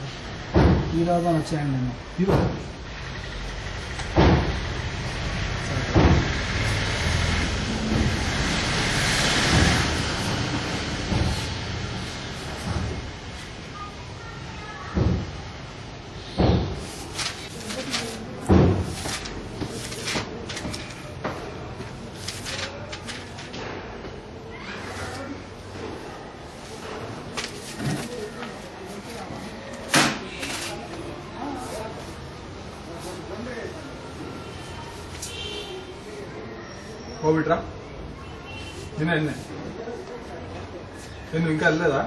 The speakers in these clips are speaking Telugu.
హీరోతో వచ్చాయండి నేను హీరో కోవిడ్రా నిన్న నిన్న నేను ఇంకా వెళ్ళలేదా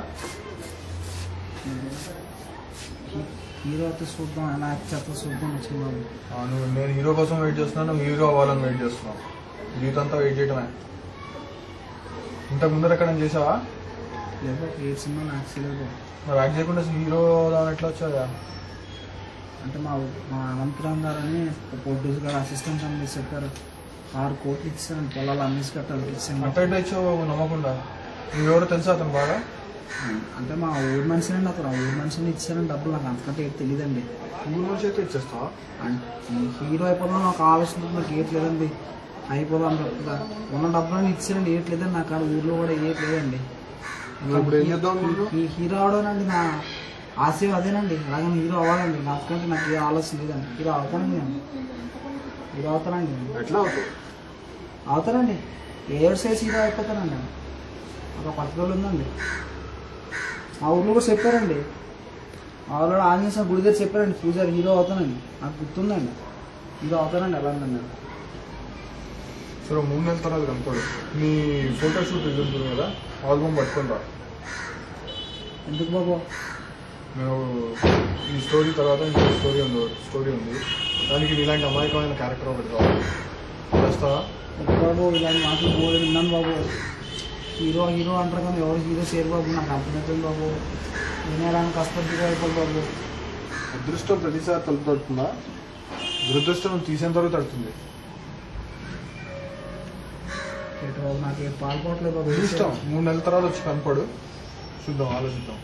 హీరోతో చూద్దాం ఎలా యాక్టర్తో చూద్దాం వచ్చింది బాబు ఆ, నువ్వు నేను హీరో కోసం వెయిట్ చేస్తున్నాను నువ్వు హీరో అవ్వాలని వెయిట్ చేస్తున్నావు జీవితం అంతా వెయిట్ చేయటమే ఇంతకు ముందర ఎక్కడ చేసావా లేదా ఏ సినిమా నాకు తెలియదు మరి యాక్ట్ చేయకుండా హీరో దాని ఎట్లా వచ్చావా అంటే మా మా అనంతరామ్ గారు అని ప్రొడ్యూసర్ గారు అసిస్టెంట్ అని చెప్పారు ఆరు కోట్లు ఇచ్చాను పొలాలు అమ్మేసి కట్టాలి ఇచ్చాను అట్ట ఎట్లా ఇచ్చావు నమ్మకుండా నువ్వెవరో తెలుసా అతను బాగా అంటే మా ఊరి మనిషినండి అతను ఆ ఊరి మనిషిని ఇచ్చారని డబ్బులు నాకు అంతకంటే ఏం తెలియదండి ఊరు నుంచి అయితే ఇచ్చేస్తావా అంటే హీరో అయిపోదాం నాకు ఆలోచన నాకు ఏట్లేదండి అయిపోదాం చెప్తుందా ఉన్న డబ్బులను ఇచ్చారండి ఏట్లేదండి నాకు ఆడ ఊర్లో కూడా ఏట్లేదండి ఇప్పుడు ఏం చేద్దాం అనుకుంటున్నావు? ఈ హీరో అవడానండి నా ఆశయం అదేనండి అలాగే హీరో అవ్వాలండి నాకంటే నాకు ఏ ఆలోచన లేదండి హీరో అవుతానండి నేను హీరో అవుతానండి నేను. ఎట్లా అవుతావు అవుతానండి ఏడు సైజ్ హీరో అయిపోతానండి ఒక పట్టుదల ఉందండి మా ఊర్లో కూడా చెప్పారండి మా ఊళ్ళో ఆంజనేయ స్వామి గుడి దగ్గర చెప్పారండి పూజారి హీరో అవుతానండి నాకు గుర్తుందండి హీరో అవుతానండి ఎలా ఉందండి సరే మూడు నెలల తర్వాత కనుకోడు నీ ఫోటో షూట్ ఇది ఉంటుంది కదా ఆల్బమ్ పట్టుకొని రా ఎందుకు బాబు నేను ఈ స్టోరీ తర్వాత ఇంకో స్టోరీ ఉంది స్టోరీ ఉంది దానికి ఇలాంటి అమాయకమైన క్యారెక్టర్ ఒకటి కావాలి చేస్తావా వద్దు బాబు ఇలాంటి మాటలు బోర్డు విన్నాను బాబు హీరో హీరో అంటారు కానీ ఎవరు హీరో చేయరు బాబు నాకు అర్థమవుతుంది బాబు వినేదానికి కష్టపడి అయిపోదు బాబు అదృష్టం ప్రతిసారి తలుపు తడుతుందా దురదృష్టం తీసేంత వరకు తడుతుంది ఏంటి బాబు నాకు ఏం పాల్పోవట్లేదు బాబు నీ ఇష్టం మూడు నెలల తర్వాత వచ్చి కనపడు చూద్దాం ఆలోచిద్దాం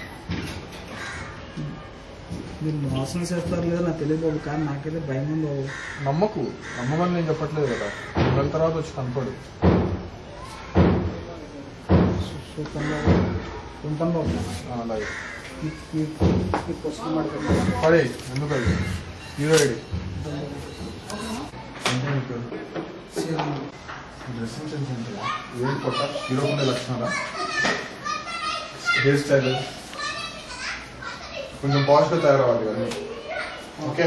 మీరు మోసం చేస్తారు లేదో నాకు తెలియదు బాబు కానీ నాకైతే భయం ఉంది బాబు నమ్మకు నమ్మమని నేను చెప్పట్లేదు కదా మూడు నెలల తర్వాత వచ్చి కనపడు చూ- చూస్తాను బాబు ఉంటాను బాబు ఆ, అలాగే ఈ- ఈ- ఈ పుస్తకం పడుతుంది పడే ఎందుకు అది హీరో రెడీ అంటే నీకు డ్రెస్సింగ్ సెన్స్ ఏంటిదా ఏంటి కొత్త హీరో ఉండే లక్షణాలా హెయిర్ స్టైల్ కొంచెం పాజిటివ్ తయారవ్వాలి కదా ఓకే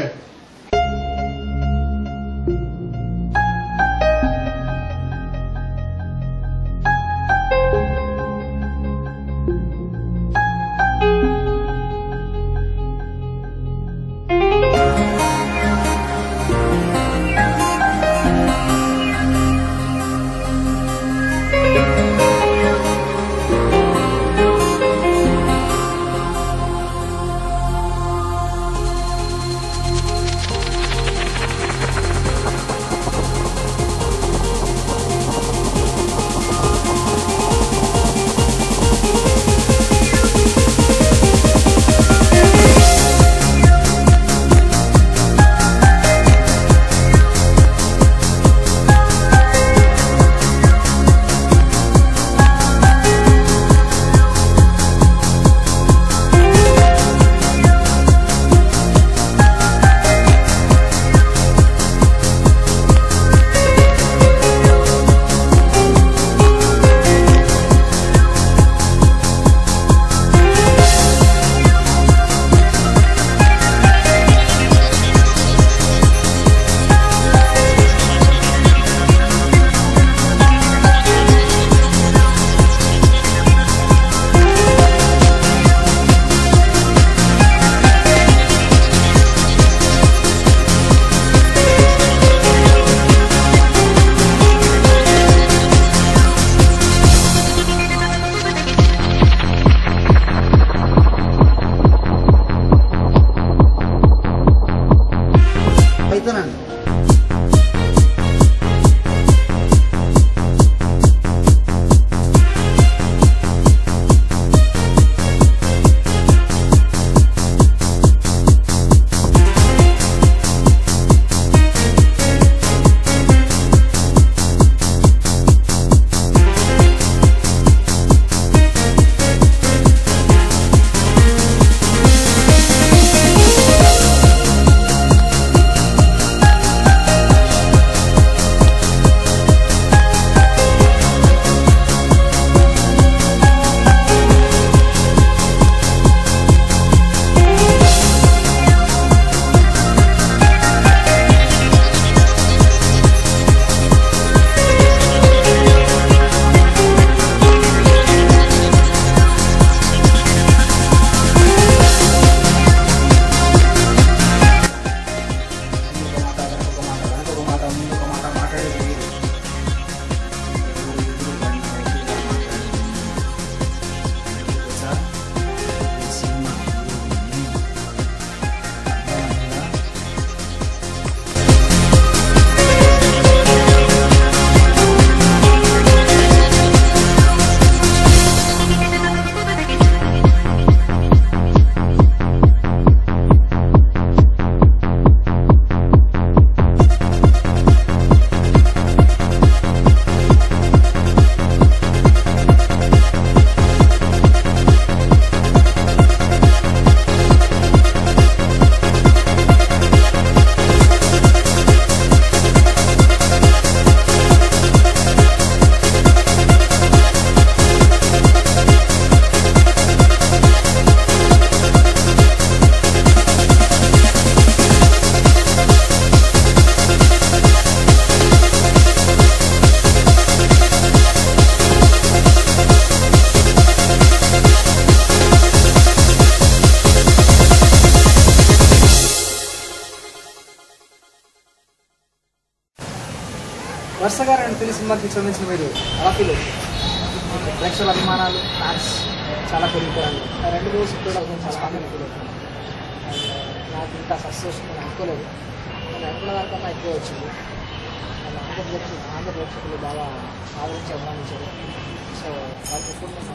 వరుసగా రెండు తెలుగు సినిమాకి సంబంధించిన మీరు ఎలా ఫీల్ అవుతుంది ప్రేక్షకుల అభిమానాలు ఫ్యాన్స్ చాలా పెరిగిపోయాయి ఆ రెండు రోజులు కూడా అవుతుంది చాలా బాగా ఫీల్ అవుతుంది అండ్ నాకు ఇంకా సక్సెస్ వస్తుందని అనుకోలేదు నేను అనుకున్న దానికన్నా ఎక్కువ వచ్చింది అండ్ ఆంధ్ర ప్రేక్షకులు ఆంధ్ర ప్రేక్షకులు బాగా ఆదరించి అభిమానించారు సో వాళ్ళకి ఎప్పుడు నేను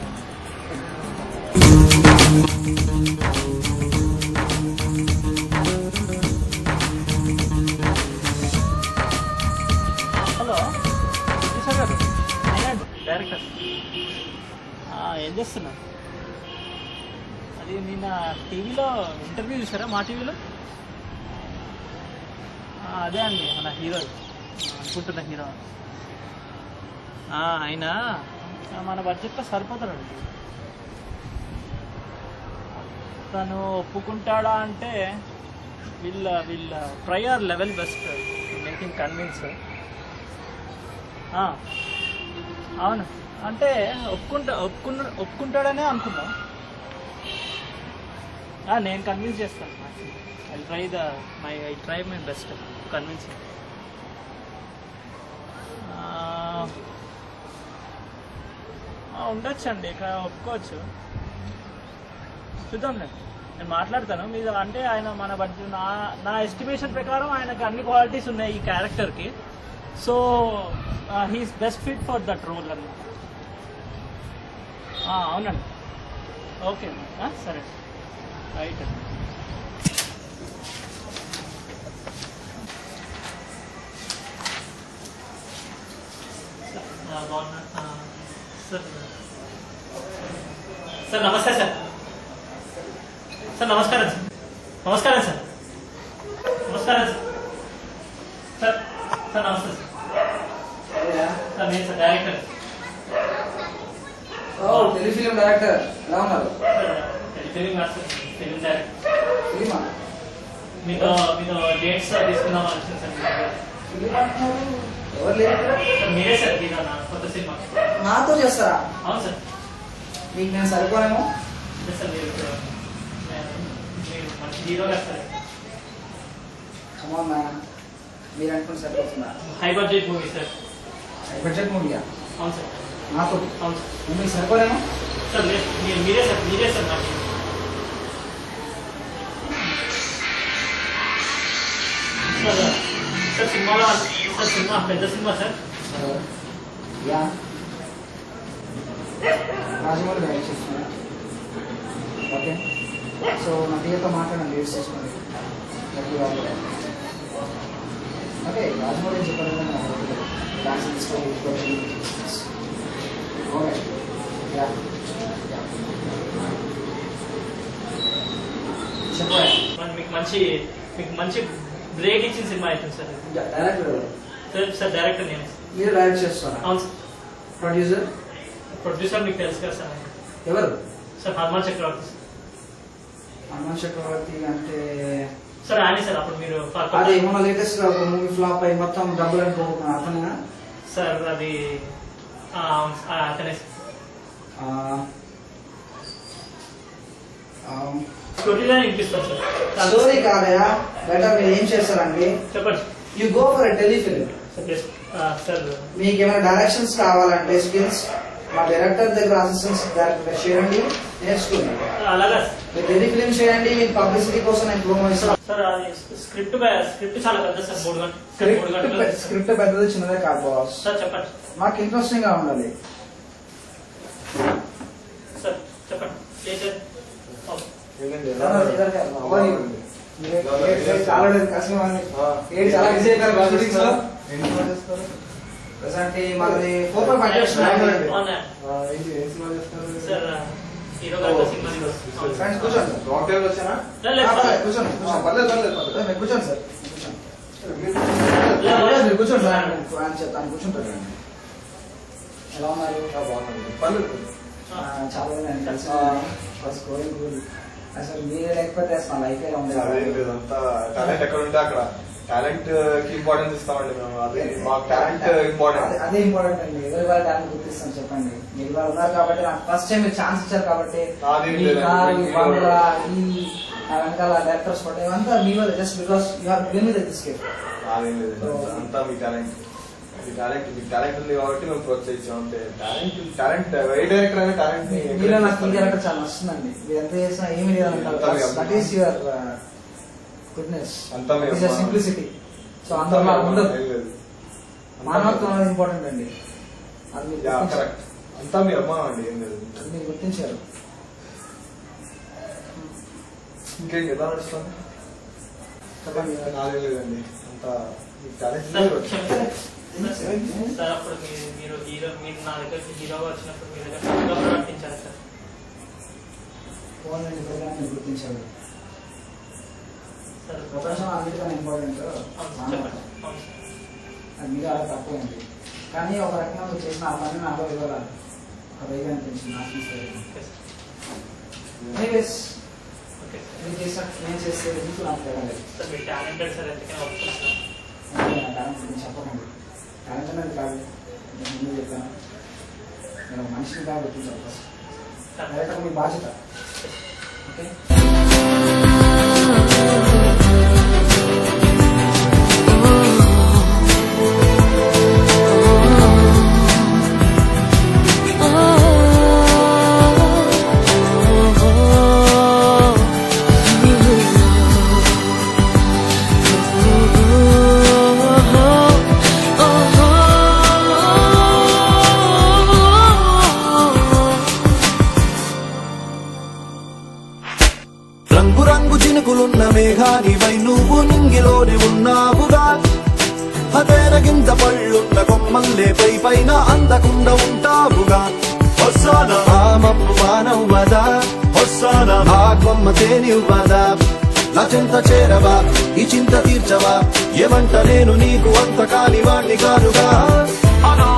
హలో కిషోర్ గారు నేనే డైరెక్టర్ ఆ, ఏం చేస్తున్నా అది నిన్న టీవీలో ఇంటర్వ్యూ చూసారా మా టీవీలో ఆ, అదే అండి మన హీరో అనుకుంటున్న హీరో ఆ, ఆయన ఆ, మన బడ్జెట్లో సరిపోతాడండి తను ఒప్పుకుంటాడా అంటే వీళ్ళ వీళ్ళ prior level best making convince అవును అంటే ఒప్పుకుంటా ఒప్పుకున్న ఒప్పుకుంటాడనే అనుకున్నా ఆ, నేను కన్విన్స్ చేస్తాను I try the my I try my best convince ఉండొచ్చండి ఇక ఒప్పుకోవచ్చు చూద్దాంలే నేను మాట్లాడతాను మీరు అంటే ఆయన మన బడ్జెట్ నా నా ఎస్టిమేషన్ ప్రకారం ఆయనకి అన్ని క్వాలిటీస్ ఉన్నాయి ఈ క్యారెక్టర్కి so he's best fit for that role అన్నమాట ఆ, అవునండి ఓకే ఆ, సరే రైట్ అండి సార్, ఆ, బాగున్నా ఆ, సార్ సార్ నమస్తే సార్ సార్ నమస్కారం సార్ నమస్కారం సార్ నమస్కారం సార్ సార్ సార్ నమస్తే సార్ సార్ నేను సార్ డైరెక్టర్ ఓ టెలిఫిలిం డైరెక్టర్ ఎలా ఉన్నారు ఫిలిం మాస్టర్ ఫిలిం డైరెక్టర్ ఫిలిమా మీతో మీతో డేట్స్ తీసుకుందామని వచ్చింది సార్ మీ దగ్గర. ఫిలిం అంటున్నారు ఎవరు లేరు ఇక్కడ? సార్ మీరే సార్ హీరో నా కొత్త సినిమా నాతో చేస్తారా అవును సార్ మీకు నేను సరిపోనేమో అంటే సార్ మీరు ఇప్పుడు నేను- మీరు మంచి హీరో గారు సార్ కమాన్ మ్యాన్ మీరు అనుకుని సరిపోతుందా high budget movie sir budget మూవీయా అవును సార్ నాతో అవును సార్ మీకు సరిపోనేమో సార్ లేదు మీరు మీరే సార్ మీరే సార్ నాకు సార్ సార్ సినిమాలో సార్ సినిమా పెద్ద సినిమా సార్ యా రాజమౌళి గారు చేస్తున్నా ఓకే సో నా టీతో మాట్లాడండి లీడ్స్ చేసుకోండి Thank you all. Okay Rajamouli చెప్పారు కదా నాకు డాన్స్ తీసుకోవాలి ఓకే యా చెప్పండి మరి మీకు మంచి మీకు మంచి బ్రేక్ ఇచ్చిన సినిమా అవుతుంది sir director sir sir director నేను మీరు డైరెక్ట్ చేస్తారా అవును సార్ ప్రొడ్యూసర్ ప్రొడ్యూసర్ మీకు తెలుసు కదా సార్ ఎవరు సార్ హనుమాన్ చక్రవర్తి సార్. హనుమాన్ చక్రవర్తి అంటే సార్ ఆయన సార్ అప్పుడు మీరు అది మొన్న లేటెస్ట్ గా ఒక మూవీ ఫ్లాప్ అయి మొత్తం డబ్బులు అనుకోకుండా అతనేనా సార్ అది ఆ, అవును సార్. ఆ, అతనే సార్. ఆ, ఆ, స్టోరీలో వినిపిస్తారు సార్ స్టోరీ కాదయా బెటర్ మీరు ఏం చేస్తారండి చెప్పండి you go for a telefilm sir yes. ఆ, సార్ మీకు ఏమైనా డైరెక్షన్స్ కావాలంటే స్కిల్స్ మా డైరెక్టర్ దగ్గర అసిస్టెంట్స్ డైరెక్టర్ చేయండి నేర్చుకోండి అలాగా మీరు టెలిఫిలిం చేయండి మీకు పబ్లిసిటీ కోసం నేను ప్రోమో ఇస్తాను సార్ అది స్క్రిప్ట్ స్క్రిప్ట్ చాలా పెద్ద సార్ మూడు గంటలు సార్ మూడు గంటలు స్క్రిప్ట్ స్క్రిప్ట్ పెద్దది చిన్నదే కాదు బాస్ సార్ చెప్పండి మాకు ఇంట్రెస్టింగ్ గా ఉండాలి సార్ చెప్పండి ఏ సార్ ఓకే. చాలా కష్టం ఏంటి చాలా బిజీ అయిపోయారు షూటింగ్స్ లో ప్రజెంట్ మనది ఫోర్ ఫైవ్ బడ్జెట్స్ అవునా? సార్ హీరో గారితో సినిమా తీరు వస్తుంది. అవును సార్. ఫ్రెండ్స్ కూర్చోండి లేదు, లేదు, సార్. కూర్చోండి కూర్చోండి మీరు కూర్చోండి సార్ లేదు, లేదు. మీరు కూర్చోండి సార్ ఆయన చెప్తాను కూర్చుంటారు ఎలా ఉన్నారు ఆ, చాలా నేను కలిసి ఫస్ట్ గోయింగ్ కూల్ అసలు మీరే లేకపోతే అసలు నా లైఫ్ ఎలా ఉంది టాలెంట్ ఎక్కడ ఉంటే అక్కడ టాలెంట్ కి ఇంపార్టెన్స్ ఇస్తామండి మేము అది మాకు టాలెంట్ ఇంపార్టెంట్ అదే- అదే ఇంపార్టెంట్ అండి ఎవరి వాళ్ళ టాలెంట్ గుర్తిస్తాం చెప్పండి మీరు వాళ్ళు ఉన్నారు కాబట్టి నాకు ఫస్ట్ టైం మీరు ఛాన్స్ ఇచ్చారు కాబట్టి నాదేం ఈ లేదండి. కార్, ఈ మీరు- బంగ్లా, ఈ ఆ వెనకాల డైరెక్టర్స్ పట్ల ఇవంతా మీ వల్ల just because you have given me the this gift అదేం లేదు అంతా మీ టాలెంట్ ఈ టాలెంట్ మీకు టాలెంట్ ఉంది కాబట్టి మేము ప్రోత్సహించాం అంటే టాలెంట్ టాలెంట్ ఏ డైరెక్టర్ అయినా టాలెంట్ ని మీలో నాకు ఈ క్యారెక్టర్ చాలా నచ్చుతుందండి మీరు ఎంత చేసినా ఏమి లేదంటారు అంతా మీ అమ్మ. దట్ ఈస్ యువర్ గుడ్నెస్ అంతా మీ అమ్మ. సింప్లిసిటీ సో అందరూ నాకు ఉండదు ఏం లేదు. మానవత్వం అనేది ఇంపార్టెంట్ అండి అది మీరు యా, గుర్తించాలి. కరెక్ట్ అంతా మీ అమ్మ అండి ఏం లేదు అది మీరు గుర్తించారు ఇంకేం ఎలా నడుస్తుంది చెప్పండి నాదే లేదండి అంతా మీకు టాలెంట్ సార్ లేదు క్షమించండి. సార్ అప్పుడు మీరు మీరు హీరో మీరు నా దగ్గరికి హీరోగా వచ్చినప్పుడు మీ దగ్గర హీరోగా ప్రవర్తించారు సార్ ఫోన్ అండి ప్రోగ్రామ్ మీరు గుర్తించారు సార్ ప్రపంచం అన్నిటికన్నా ఇంపార్టెంట్ అవును సార్, చెప్పండి అవును సార్. అది మీరు అలా తక్కువ ఉంది కానీ ఒక రకంగా మీరు చేసిన ఆ పని నాలో ఇవ్వాలి ఒక వేగా అనిపించింది నాకు తీసుకెళ్ళి okay sir anyways okay sir మీరు చేసిన నేను చేస్తే మీకు నాకు తెలియదు సార్ మీరు టాలెంటెడ్ సార్ ఎందుకని ఒప్పుకుంటున్నాను టాలెంట్ గురించి చెప్పకండి టాలెంట్ అనేది కాదు నేను ముందు చెప్పాను నేను ఒక మనిషిని కాదు గుర్తించాలి ఫస్ట్ సార్ డైరెక్టర్ మీ బాధ్యత ఓకే రంగు రంగు చినుకులున్న మేఘానివై నువ్వు నింగిలోని ఉన్నావుగా అదేరగింత పళ్ళున్న కొమ్మల్లే పై పైన అందకుండా ఉంటావుగా వస్తాన ఆ మప్పు మానవ్వదా వస్తాన ఆ కొమ్మ తేనివ్వదా నా చింత చేరవా ఈ చింత తీర్చవా ఏమంట నేను నీకు అంత కాని వాణ్ణి కానుగా అనా